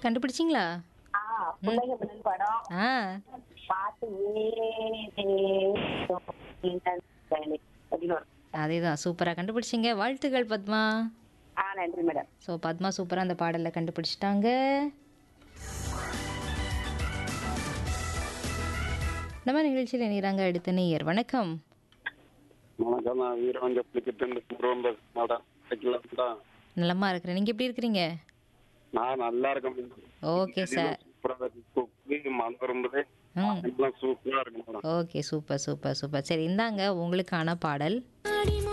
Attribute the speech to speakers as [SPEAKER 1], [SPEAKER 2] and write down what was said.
[SPEAKER 1] கண்டுபிடிச்சிங்களா
[SPEAKER 2] ஆ பிள்ளைங்க முதல் படம்
[SPEAKER 1] ஆ
[SPEAKER 2] பாட்டு ஏ அப்படின்னு வரும்.
[SPEAKER 1] அதே தான் சூப்பராக கண்டுபிடிச்சிங்க வாழ்த்துக்கள் பத்மா
[SPEAKER 2] ஆ நன்றி மேடம்
[SPEAKER 1] ஸோ பத்மா சூப்பராக அந்த பாடலை கண்டுபிடிச்சிட்டாங்க நம்ம நிகழ்ச்சியில் இணைகிறாங்க அடுத்த நேயர் வணக்கம்
[SPEAKER 3] வணக்கம் நான் வீரவங்க புலிக்கிட்டு பூர்வம் மேடம் கிடைக்கலாம்டா
[SPEAKER 1] நலமா இருக்கிறேன் நீங்கள் எப்படி இருக்கிறீங்க
[SPEAKER 3] நான் நல்லா இருக்கேன்
[SPEAKER 1] ஓகே சார்
[SPEAKER 3] சூப்பரா இருக்கு மனம் வரும்போது
[SPEAKER 1] ம்
[SPEAKER 3] எல்லாம் சூப்பரா இருக்கு madam
[SPEAKER 1] okay super super super சரி இந்தாங்க உங்களுக்கான பாடல்
[SPEAKER 4] ஆடி